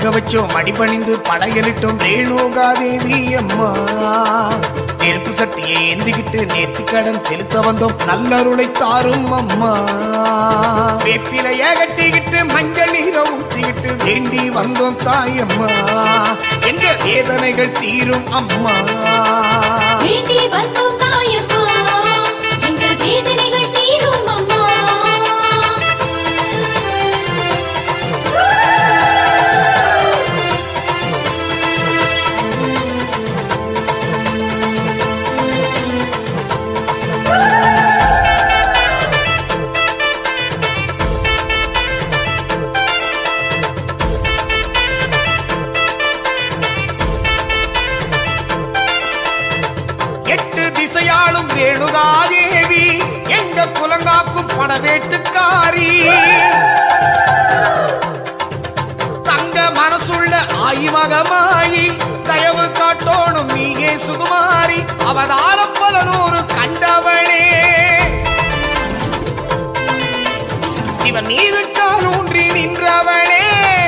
பொங்க வச்சோம் அடிபணிந்து படையலிட்டோம் ரேணுகா தேவி அம்மா நெருப்பு சட்டியை ஏந்திக்கிட்டு நேர்த்தி கடன் செலுத்த வந்தோம் நல்லருளை தாரும் அம்மா வேப்பிலைய கட்டிக்கிட்டு மஞ்சள் நீரை ஊத்திக்கிட்டு வேண்டி வந்தோம் தாயம்மா எங்க வேதனைகள் தீரும் அம்மா வேண்டி வந்தோம் தாயம்மா எங்கள் வேதனைகள் தீரும் அம்மா எட்டு திசையாளும் ரேணுகா தேவி எங்க குலங்காக்கும் படவேட்டுக்காரி தங்க மனசுள்ள ஆயிமகமாயி தயவு காட்டோணும் நீயே சுகுமாரி அவதாரம் பல நூறு கண்டவளே சிவன் மீது காலூன்றி நின்றவளே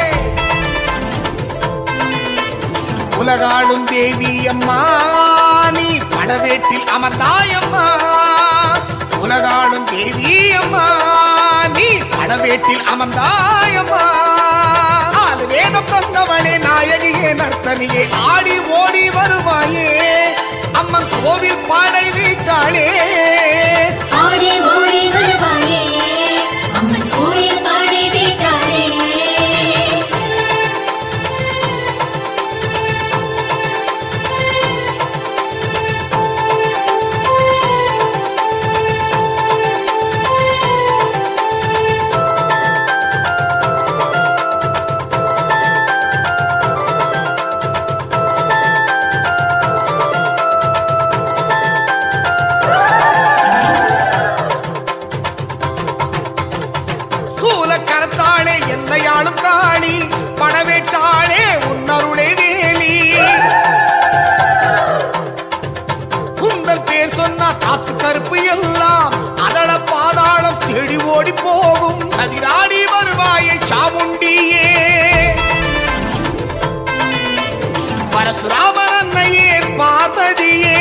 உலகாளும் தேவி அம்மா நீ படவேட்டில் அமர்ந்தாயம்மா உலகாளும் தேவி அம்மா நீ படவேட்டில் அமர்ந்தாயம்மா ஆறு வேதம் தந்தவளே நாயகியே நர்த்தனியே ஆடி ஓடி வருவாயே அம்மன் கோவில் பாடை வீட்டாளே ஆடி ஓடி வருவாயே அம்மன் கோயில் பாடி வீட்டாளே சூல கரத்தாளே என்னையாளும் காளி பணவேட்டாளே உன்னருளே வேலி உந்தன் பேர் சொன்னா காத்து கருப்பு எல்லாம் அதள பாதாளம் தேடி ஓடி போகும் சதிராடி வருவாயை சாமுண்டியே பரசுராமர் அன்னையே பார்வதியே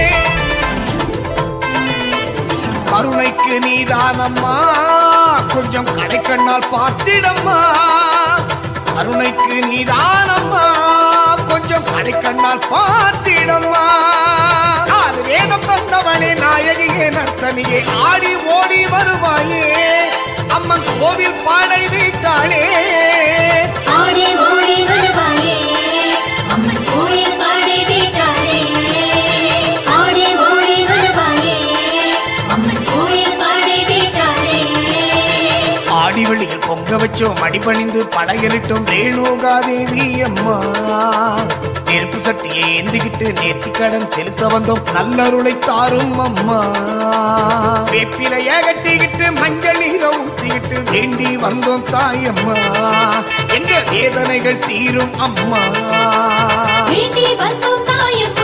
கருணைக்கு நீதானம்மா கொஞ்சம் கடைக்கண்ணால் பார்த்திடம்மா கருணைக்கு நீதானம்மா கொஞ்சம் கடைக்கண்ணால் பார்த்திடம்மா ஆறு வேதம் தந்தவளே நாயகியே நர்த்தனியே ஆடி ஓடி வருவாயே அம்மன் கோவில் பாடை வீட்டாளே ஆடி ஓடி வருவாயே அம்மன் கோயில் பாடி வீட்டாளே ஆடி ஓடி வருவாயே அம்மன் கோயில் பாடி வீட்டாளே ஆடி வெளியில் பொங்க வச்சோம் அடிபணிந்து படையலிட்டோம் ரேணுகா தேவி அம்மா நெருப்பு சட்டியை ஏந்திக்கிட்டு நேர்த்தி கடன் செலுத்த வந்தோம் நல்லருளை தாரும் அம்மா வேப்பிலைய கட்டிக்கிட்டு மஞ்சள் நீரை ஊத்திக்கிட்டு வேண்டி வந்தோம் தாயம்மா எங்க வேதனைகள் தீரும் அம்மா வேண்டி வந்தோம் தாயம்மா